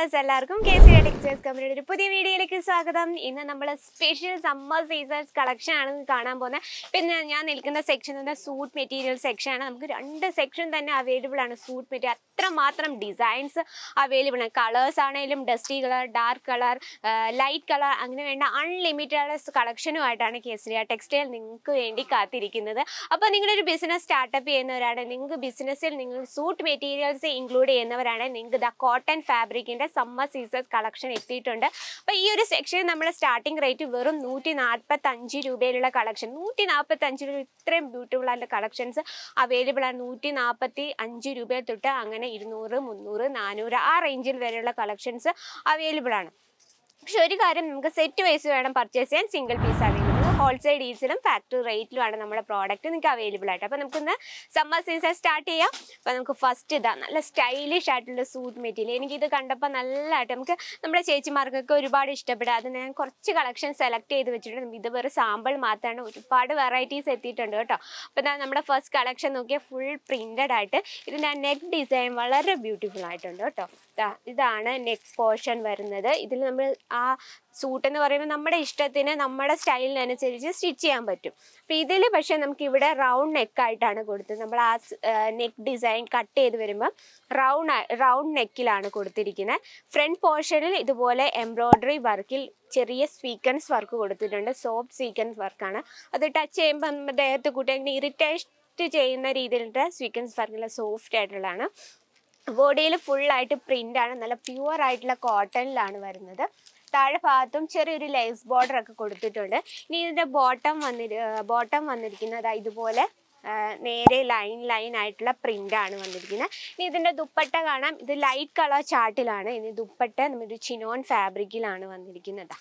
Viewers എല്ലാവർക്കും K C textiles കമ്പനിയുടെ ഒരു പുതിയ വീഡിയോയിലേക്ക് സ്വാഗതം ഇന്ന് നമ്മൾ സ്പെഷ്യൽ സമ്മർ സീസൺസ് കളക്ഷൻ ആണ് കാണാൻ പോകുന്നത് പിന്നെ ഞാൻ നിൽക്കുന്ന സെക്ഷൻ എന്ന് സൂട്ട് മെറ്റീരിയൽ സെക്ഷൻ ആണ് നമുക്ക് രണ്ട് സെക്ഷൻ തന്നെ അവൈലബിൾ ആണ് സൂട്ട് മെറ്റീരിയൽ അത്രമാത്രം ഡിസൈൻസ് അവൈലബിൾ ആണ് കളേഴ്സ് ആണെങ്കിലും dusty colour dark colour light colour അങ്ങനെ വേണ്ട അൺലിമിറ്റഡ് കളക്ഷനുമായിട്ടാണ് കേസരിയ ടെക്സ്റ്റൈൽ നിങ്ങൾക്ക് വേണ്ടി കാത്തിരിക്കുന്നത് അപ്പോൾ നിങ്ങളൊരു ബിസിനസ് സ്റ്റാർട്ടപ്പ് ചെയ്യുന്നവരാണ് നിങ്ങൾക്ക് ബിസിനസ്സിൽ നിങ്ങൾ സൂട്ട് മെറ്റീരിയൽസ് ഇൻക്ലൂഡ് ചെയ്യുന്നവരാണ് നിങ്ങൾക്ക് ദ കോട്ടൺ ഫാബ്രിക്കിൻ്റെ സമ്മർ സീസൺ കളക്ഷൻ എത്തിയിട്ടുണ്ട് അപ്പോൾ ഈ ഒരു സെക്ഷനിൽ നമ്മൾ സ്റ്റാർട്ടിംഗ് റേറ്റ് വെറും നൂറ്റി നാൽപ്പത്തഞ്ച് രൂപയിലുള്ള കളക്ഷൻ നൂറ്റി നാൽപ്പത്തഞ്ച് രൂപ ഇത്രയും ബ്യൂട്ടിഫുൾ ആയിട്ടുള്ള കളക്ഷൻസ് അവൈലബിൾ ആണ് നൂറ്റി നാൽപ്പത്തി അഞ്ച് രൂപയിൽ തൊട്ട് അങ്ങനെ ഇരുന്നൂറ് മുന്നൂറ് നാനൂറ് ആ റേഞ്ചിൽ വരെയുള്ള കളക്ഷൻസ് അവൈലബിൾ ആണ് പക്ഷെ ഒരു കാര്യം നമുക്ക് സെറ്റ് വൈസ് വേണം പർച്ചേസ് ചെയ്യാൻ സിംഗിൾ പീസ് അവൈലബിൾ ഹോൾസെയിൽ ഡീൽസിലും ഫാക്ടറി റേറ്റിലുമാണ് നമ്മുടെ പ്രോഡക്റ്റ് നിങ്ങൾക്ക് അവൈലബിൾ ആയിട്ട് അപ്പോൾ നമുക്കിന്ന് സമ്മർ സീസൺ സ്റ്റാർട്ട് ചെയ്യാം അപ്പോൾ നമുക്ക് ഫസ്റ്റ് ഇതാ നല്ല സ്റ്റൈലിഷ് ആയിട്ടുള്ള സൂട്ട് മെറ്റീരിയൽ എനിക്കിത് കണ്ടപ്പോൾ നല്ലതായിട്ട് നമുക്ക് നമ്മുടെ ചേച്ചിമാർക്കൊക്കെ ഒരുപാട് ഇഷ്ടപ്പെടുക അത് ഞാൻ കുറച്ച് കളക്ഷൻ സെലക്ട് ചെയ്ത് വെച്ചിട്ടുണ്ട് ഇത് വെറും സാമ്പിൾ മാത്രമാണ് ഒരുപാട് വെറൈറ്റീസ് എത്തിയിട്ടുണ്ട് കേട്ടോ അപ്പോൾ ഇതാ നമ്മുടെ ഫസ്റ്റ് കളക്ഷൻ നോക്കിയാൽ ഫുൾ പ്രിൻറ്റഡ് ആയിട്ട് ഇതിൻ്റെ നെക്ക് ഡിസൈൻ വളരെ ബ്യൂട്ടിഫുൾ ആയിട്ടുണ്ട് കേട്ടോ ദാ ഇതാണ് നെക്ക് പോർഷൻ വരുന്നത് ഇതിൽ നമ്മൾ ആ സൂട്ട് എന്ന് പറയുമ്പോൾ നമ്മുടെ ഇഷ്ടത്തിന് നമ്മുടെ സ്റ്റൈലിനനുസരിച്ച് സ്റ്റിച്ച് ചെയ്യാൻ പറ്റും അപ്പോൾ ഇതിൽ പക്ഷേ നമുക്ക് ഇവിടെ റൗണ്ട് നെക്കായിട്ടാണ് കൊടുത്തത് നമ്മൾ ആ നെക്ക് ഡിസൈൻ കട്ട് ചെയ്ത് വരുമ്പോൾ റൗണ്ട് റൗണ്ട് നെക്കിലാണ് കൊടുത്തിരിക്കുന്നത് ഫ്രണ്ട് പോർഷനിൽ ഇതുപോലെ എംബ്രോയ്ഡറി വർക്കിൽ ചെറിയ സ്വീക്കൻസ് വർക്ക് കൊടുത്തിട്ടുണ്ട് സോഫ്റ്റ് സ്വീക്കൻസ് വർക്കാണ് അത് ടച്ച് ചെയ്യുമ്പോൾ നമ്മുടെ ദേഹത്ത് കൂട്ടി അങ്ങനെ ഇറിറ്റേറ്റ് ചെയ്യുന്ന രീതിയിലുള്ള സ്വീക്കൻസ് വർക്കുള്ള സോഫ്റ്റ് ആയിട്ടുള്ളതാണ് ബോഡിയിൽ ഫുള്ളായിട്ട് പ്രിന്റ് ആണ് നല്ല പ്യുവർ ആയിട്ടുള്ള കോട്ടണിലാണ് വരുന്നത് താഴെ ഭാഗത്തും ചെറിയൊരു ലേസ് ബോർഡർ ഒക്കെ കൊടുത്തിട്ടുണ്ട് ഇനി ഇതിന്റെ ബോട്ടം വന്നി ബോട്ടം വന്നിരിക്കുന്നത് ദാ ഇതുപോലെ ആ, നേരെ ലൈൻ ലൈൻ ആയിട്ടുള്ള പ്രിന്റ് ആണ് വന്നിരിക്കുന്നത് ഇനി ഇതിന്റെ ദുപ്പട്ട കാണാം ഇത് ലൈറ്റ് കളർ ചാർട്ടിലാണ് ഇനി ദുപ്പട്ട നമ്മുടെ ചിനോൺ ഫാബ്രിക്കിലാണ് വന്നിരിക്കുന്നത്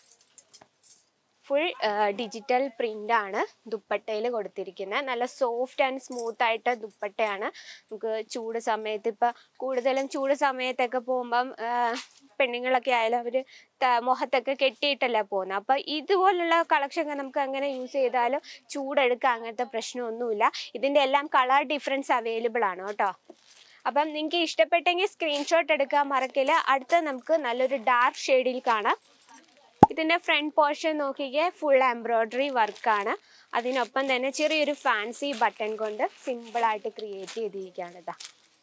ഫുൾ ഡിജിറ്റൽ പ്രിന്റ് ആണ് ദുപ്പട്ടയിൽ കൊടുത്തിരിക്കുന്നത് നല്ല സോഫ്റ്റ് ആൻഡ് സ്മൂത്ത് ആയിട്ട് ദുപ്പട്ടയാണ് നമുക്ക് ചൂട് സമയത്ത് ഇപ്പം കൂടുതലും ചൂട് സമയത്തൊക്കെ പോകുമ്പം ആ, പെണ്ണുങ്ങളൊക്കെ ആയാലും അവർ മുഖത്തൊക്കെ കെട്ടിയിട്ടല്ല പോകുന്നത് അപ്പം ഇതുപോലുള്ള കളക്ഷൻ ഒക്കെ നമുക്ക് അങ്ങനെ യൂസ് ചെയ്താലും ചൂടെടുക്കുക അങ്ങനത്തെ പ്രശ്നമൊന്നുമില്ല ഇതിൻ്റെ എല്ലാം കളർ ഡിഫറൻസ് അവൈലബിൾ ആണ് കേട്ടോ അപ്പം നിങ്ങൾക്ക് ഇഷ്ടപ്പെട്ടെങ്കിൽ സ്ക്രീൻഷോട്ട് എടുക്കാൻ മറക്കില്ല അടുത്ത നമുക്ക് നല്ലൊരു ഡാർക്ക് ഷെയ്ഡിൽ കാണാം ഇതിന്റെ ഫ്രണ്ട് പോർഷൻ നോക്കിക്കേ ഫുൾ എംബ്രോയ്ഡറി വർക്കാണ് അതിനൊപ്പം തന്നെ ചെറിയൊരു ഫാൻസി ബട്ടൺ കൊണ്ട് സിമ്പിൾ ആയിട്ട് ക്രിയേറ്റ് ചെയ്തിരിക്കുകയാണ് ഇതാ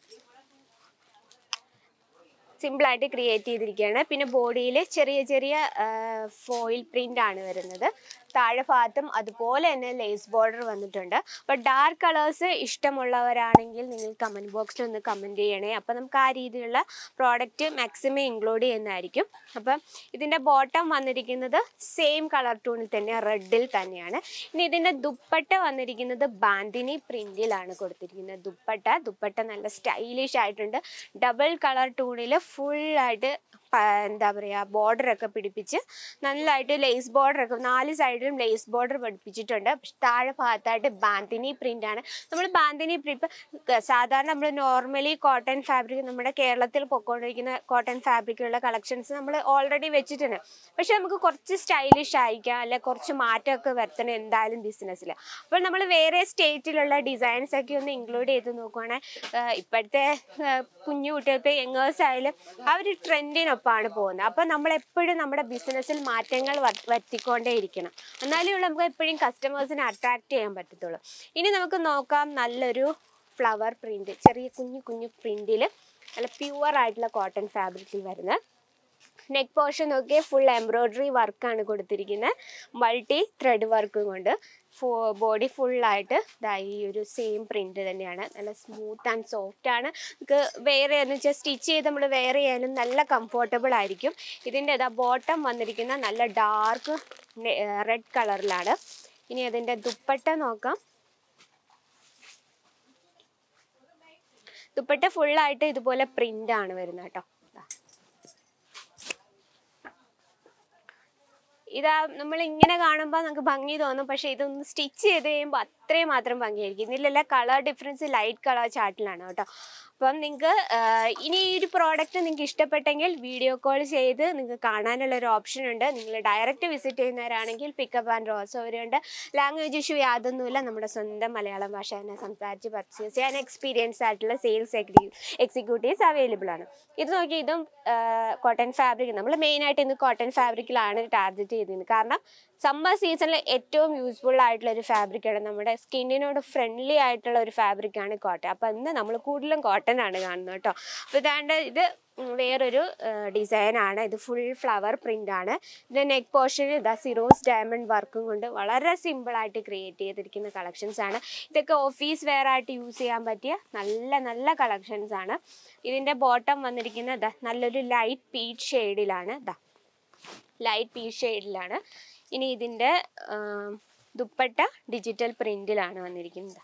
സിമ്പിൾ ആയിട്ട് ക്രിയേറ്റ് ചെയ്തിരിക്കുകയാണ് പിന്നെ ബോഡിയിൽ ചെറിയ ചെറിയ ഫോയിൽ പ്രിന്റ് ആണ് വരുന്നത് താഴെ ഭാഗത്തും അതുപോലെ തന്നെ ലേസ് ബോർഡർ വന്നിട്ടുണ്ട് അപ്പോൾ ഡാർക്ക് കളേഴ്സ് ഇഷ്ടമുള്ളവരാണെങ്കിൽ നിങ്ങൾ കമൻറ്റ് ബോക്സിൽ ഒന്ന് കമൻറ്റ് ചെയ്യണേ അപ്പോൾ നമുക്ക് ആ രീതിയിലുള്ള പ്രോഡക്റ്റ് മാക്സിമം ഇൻക്ലൂഡ് ചെയ്യുന്നതായിരിക്കും അപ്പം ഇതിൻ്റെ ബോട്ടം വന്നിരിക്കുന്നത് സെയിം കളർ ടൂണിൽ തന്നെ റെഡിൽ തന്നെയാണ് ഇനി ഇതിൻ്റെ ദുപ്പട്ട വന്നിരിക്കുന്നത് ബാന്തിനി പ്രിൻറ്റിലാണ് കൊടുത്തിരിക്കുന്നത് ദുപ്പട്ട ദുപ്പട്ട നല്ല സ്റ്റൈലിഷ് ആയിട്ടുണ്ട് ഡബിൾ കളർ ടൂണിൽ ഫുള്ളായിട്ട് എന്താ പറയുക ബോർഡറൊക്കെ പിടിപ്പിച്ച് നല്ലതായിട്ട് ലേസ് ബോർഡറൊക്കെ നാല് സൈഡിലും ലേസ് ബോർഡർ പഠിപ്പിച്ചിട്ടുണ്ട് പക്ഷെ താഴെ ഭാഗത്തായിട്ട് ബാന്തിനി പ്രിൻ്റാണ് നമ്മൾ ബാന്തിനി പ്രിന്റ് സാധാരണ നമ്മൾ നോർമലി കോട്ടൺ ഫാബ്രിക് നമ്മുടെ കേരളത്തിൽ പൊക്കോണ്ടിരിക്കുന്ന കോട്ടൺ ഫാബ്രിക്കിലുള്ള കളക്ഷൻസ് നമ്മൾ ഓൾറെഡി വെച്ചിട്ടുണ്ട് പക്ഷെ നമുക്ക് കുറച്ച് സ്റ്റൈലിഷ് ആയിരിക്കാം അല്ലെ കുറച്ച് മാറ്റമൊക്കെ വരുത്തണം എന്തായാലും ബിസിനസ്സിൽ അപ്പോൾ നമ്മൾ വേറെ സ്റ്റേറ്റിലുള്ള ഡിസൈൻസ് ഒക്കെ ഒന്ന് ഇൻക്ലൂഡ് ചെയ്ത് നോക്കുവാണെങ്കിൽ ഇപ്പോഴത്തെ ആ, കുഞ്ഞു കുട്ടികൾക്ക് യങ്ങേഴ്സ് ആയാലും ആ ഒരു ട്രെൻഡിനൊപ്പമാണ് പോകുന്നത് അപ്പോൾ നമ്മൾ എപ്പോഴും നമ്മുടെ ബിസിനസ്സിൽ മാറ്റങ്ങൾ വ- വരുത്തിക്കൊണ്ടേ ഇരിക്കണം എന്നാലേ ഉള്ളൂ നമുക്ക് എപ്പോഴും കസ്റ്റമേഴ്സിനെ അട്രാക്ട് ചെയ്യാൻ പറ്റത്തുള്ളൂ ഇനി നമുക്ക് നോക്കാം നല്ലൊരു ഫ്ലവർ പ്രിന്റ് ചെറിയ കുഞ്ഞു കുഞ്ഞു പ്രിന്റിൽ നല്ല പ്യുവർ ആയിട്ടുള്ള കോട്ടൺ ഫാബ്രിക്കിൽ വരുന്ന നെക്ക് പോർഷൻ നോക്കിയാൽ ഫുൾ എംബ്രോയ്ഡറി വർക്കാണ് കൊടുത്തിരിക്കുന്നത് മൾട്ടി ത്രെഡ് വർക്കും കൊണ്ട് ബോഡി ഫുള്ളായിട്ട് ഇതാ ഈ ഒരു സെയിം പ്രിന്റ് തന്നെയാണ് നല്ല സ്മൂത്ത് ആൻഡ് സോഫ്റ്റ് ആണ് നമുക്ക് വേറെ എന്ന് വെച്ചാൽ സ്റ്റിച്ച് ചെയ്ത് നമ്മൾ വേറെ ചെയ്യാനും നല്ല കംഫർട്ടബിൾ ആയിരിക്കും ഇതിൻ്റെ ഇതാ ബോട്ടം വന്നിരിക്കുന്ന നല്ല ഡാർക്ക് റെഡ് കളറിലാണ് ഇനി അതിൻ്റെ ദുപ്പട്ട നോക്കാം ദുപ്പട്ട ഫുള്ളായിട്ട് ഇതുപോലെ പ്രിന്റ് ആണ് വരുന്നത് കേട്ടോ ദാ. ഇതാ നമ്മൾ ഇങ്ങനെ കാണുമ്പോൾ നമുക്ക് ഭംഗി തോന്നും പക്ഷെ ഇതൊന്ന് സ്റ്റിച്ച് ചെയ്ത് കഴിയുമ്പോൾ അത്രയും മാത്രം ഭംഗിയായിരിക്കും ഇതിലെല്ലാം കളർ ഡിഫറൻസ് ലൈറ്റ് കളർ ചാർട്ടിലാണ് കേട്ടോ അപ്പം നിങ്ങൾക്ക് ഇനി ഈ ഒരു പ്രോഡക്റ്റ് നിങ്ങൾക്ക് ഇഷ്ടപ്പെട്ടെങ്കിൽ വീഡിയോ കോൾ ചെയ്ത് നിങ്ങൾക്ക് കാണാനുള്ള ഒരു ഓപ്ഷൻ ഉണ്ട് നിങ്ങൾ ഡയറക്റ്റ് വിസിറ്റ് ചെയ്യുന്നവരാണെങ്കിൽ പിക്കപ്പ് ആൻഡ് ഡ്രോ സൗകര്യമുണ്ട് ലാംഗ്വേജ് ഇഷ്യൂ യാതൊന്നുമില്ല നമ്മുടെ സ്വന്തം മലയാളം ഭാഷ തന്നെ സംസാരിച്ച് പർച്ചേസ് ചെയ്യാൻ എക്സ്പീരിയൻസ് ആയിട്ടുള്ള സെയിൽസ് എക്സിക്യൂട്ടീവ്സ് അവൈലബിൾ ആണ് ഇത് നോക്കി ഇതും കോട്ടൺ ഫാബ്രിക് നമ്മൾ മെയിനായിട്ട് ഇന്ന് കോട്ടൺ ഫാബ്രിക്കിലാണ് ടാർഗറ്റ് ചെയ്തിരുന്നത് കാരണം സമ്മർ സീസണിൽ ഏറ്റവും യൂസ്ഫുൾ ആയിട്ടുള്ള ഒരു ഫാബ്രിക്കാണ് നമ്മുടെ സ്കിന്നിനോട് ഫ്രണ്ട്ലി ആയിട്ടുള്ള ഒരു ഫാബ്രിക്കാണ് കോട്ടൺ അപ്പോൾ ഇന്ന് നമ്മൾ കൂടുതലും കോട്ടൺ ആണ് കാണുന്നത് കേട്ടോ അപ്പോൾ ഇതാണ്ട് ഇത് ഉം വേറൊരു ഡിസൈനാണ് ഇത് ഫുൾ ഫ്ലവർ പ്രിൻ്റ് ആണ് ഇതിൻ്റെ നെക്ക് പോർഷനിൽ ഇതാ സിറോസ് ഡയമണ്ട് വർക്കും കൊണ്ട് വളരെ സിമ്പിളായിട്ട് ക്രിയേറ്റ് ചെയ്തിരിക്കുന്ന കളക്ഷൻസ് ആണ് ഇതൊക്കെ ഓഫീസ് വെയർ ആയിട്ട് യൂസ് ചെയ്യാൻ പറ്റിയ നല്ല നല്ല കളക്ഷൻസ് ആണ് ഇതിൻ്റെ ബോട്ടം വന്നിരിക്കുന്നത് ദാ നല്ലൊരു ലൈറ്റ് പീച്ച് ഷെയ്ഡിലാണ് ദാ ലൈറ്റ് പീച്ച് ഷെയ്ഡിലാണ് ഇനി ഇതിൻ്റെ ദുപ്പട്ട ഡിജിറ്റൽ പ്രിൻറ്റിലാണ് വന്നിരിക്കുന്നത്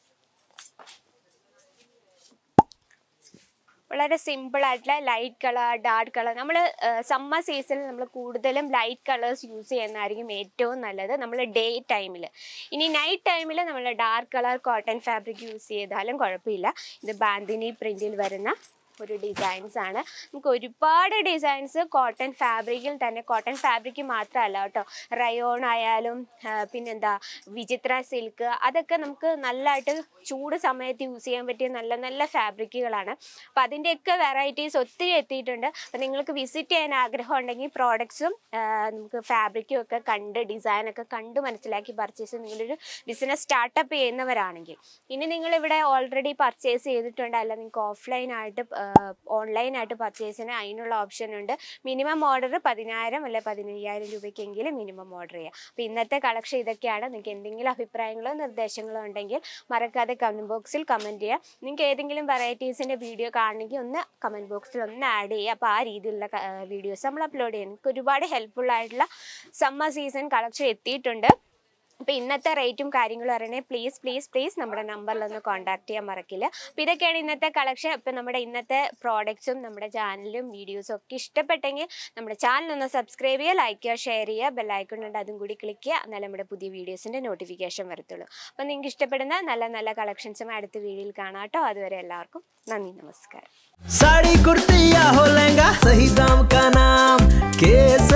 വളരെ സിമ്പിൾ ആയിട്ടുള്ള ലൈറ്റ് കളർ ഡാർക്ക് കളർ നമ്മൾ സമ്മർ സീസണിൽ നമ്മൾ കൂടുതലും ലൈറ്റ് കളേഴ്സ് യൂസ് ചെയ്യുന്നതായിരിക്കും ഏറ്റവും നല്ലത് നമ്മൾ ഡേ ടൈമിൽ ഇനി നൈറ്റ് ടൈമിൽ നമ്മൾ dark colour cotton fabric use ചെയ്താലും കുഴപ്പമില്ല ഇത് ബാന്തിനി പ്രിൻറ്റിൽ വരുന്ന ഒരു ഡിസൈൻസ് ആണ് നമുക്ക് ഒരുപാട് ഡിസൈൻസ് കോട്ടൺ ഫാബ്രിക്കിൽ തന്നെ കോട്ടൺ ഫാബ്രിക് മാത്രമല്ല കേട്ടോ റയോൺ ആയാലും ആ, പിന്നെന്താ വിചിത്ര സിൽക്ക് അതൊക്കെ നമുക്ക് നല്ലതായിട്ട് ചൂട് സമയത്ത് യൂസ് ചെയ്യാൻ പറ്റിയ നല്ല നല്ല ഫാബ്രിക്കുകളാണ് അപ്പോൾ അതിൻ്റെയൊക്കെ വെറൈറ്റീസ് ഒത്തിരി എത്തിയിട്ടുണ്ട് അപ്പോൾ നിങ്ങൾക്ക് വിസിറ്റ് ചെയ്യാൻ ആഗ്രഹം ഉണ്ടെങ്കിൽ പ്രോഡക്ട്സും നമുക്ക് ഫാബ്രിക്കും ഒക്കെ കണ്ട് ഡിസൈനൊക്കെ കണ്ട് മനസ്സിലാക്കി പർച്ചേസ് നിങ്ങളൊരു ബിസിനസ് സ്റ്റാർട്ടപ്പ് ചെയ്യുന്നവരാണെങ്കിൽ ഇനി നിങ്ങളിവിടെ ഓൾറെഡി പർച്ചേസ് ചെയ്തിട്ടുണ്ട് അല്ല നിങ്ങൾക്ക് ഓഫ്ലൈൻ ആയിട്ട് ഓൺലൈനായിട്ട് പർച്ചേസിന് അതിനുള്ള ഓപ്ഷൻ ഉണ്ട് മിനിമം ഓർഡർ പതിനായിരം അല്ലെ പതിനയ്യായിരം രൂപയ്ക്കെങ്കിലും മിനിമം ഓർഡർ ചെയ്യാം അപ്പോൾ ഇന്നത്തെ കളക്ഷൻ ഇതൊക്കെയാണ് നിങ്ങൾക്ക് എന്തെങ്കിലും അഭിപ്രായങ്ങളോ നിർദ്ദേശങ്ങളോ ഉണ്ടെങ്കിൽ മറക്കാതെ കമൻറ്റ് ബോക്സിൽ കമൻറ്റ് ചെയ്യുക നിങ്ങൾക്ക് ഏതെങ്കിലും വെറൈറ്റീസിൻ്റെ വീഡിയോ കാണണമെങ്കിൽ ഒന്ന് കമൻറ്റ് ബോക്സിൽ ഒന്ന് ആഡ് ചെയ്യുക അപ്പോൾ ആ രീതിയിലുള്ള വീഡിയോസ് നമ്മൾ അപ്ലോഡ് ചെയ്യും നിങ്ങൾക്ക് ഒരുപാട് ഹെൽപ്ഫുൾ ആയിട്ടുള്ള സമ്മർ സീസൺ കളക്ഷൻ എത്തിയിട്ടുണ്ട് അപ്പോൾ ഇന്നത്തെ റേറ്റും കാര്യങ്ങളും അറിയണേ പ്ലീസ് പ്ലീസ് പ്ലീസ് നമ്മുടെ നമ്പറിലൊന്ന് കോൺടാക്ട് ചെയ്യാൻ മറക്കില്ല അപ്പോൾ ഇതൊക്കെയാണ് ഇന്നത്തെ കളക്ഷൻ അപ്പോൾ നമ്മുടെ ഇന്നത്തെ പ്രോഡക്ട്സും നമ്മുടെ ചാനലും വീഡിയോസും ഒക്കെ ഇഷ്ടപ്പെട്ടെങ്കിൽ നമ്മുടെ ചാനൽ ഒന്ന് സബ്സ്ക്രൈബ് ചെയ്യുക ലൈക്ക് ചെയ്യുക ഷെയർ ചെയ്യുക ബെല്ലൈക്കൺ ഉണ്ട് അതും കൂടി ക്ലിക്ക് ചെയ്യുക എന്നാലും നമ്മുടെ പുതിയ വീഡിയോസിൻ്റെ നോട്ടിഫിക്കേഷൻ വരത്തുള്ളൂ അപ്പോൾ നിങ്ങൾക്ക് ഇഷ്ടപ്പെടുന്ന നല്ല നല്ല കളക്ഷൻസും അടുത്ത വീഡിയോയിൽ കാണാം കേട്ടോ അതുവരെ എല്ലാവർക്കും നന്ദി നമസ്കാരം साड़ी कुर्ती या हो लहंगा सही दाम का नाम केस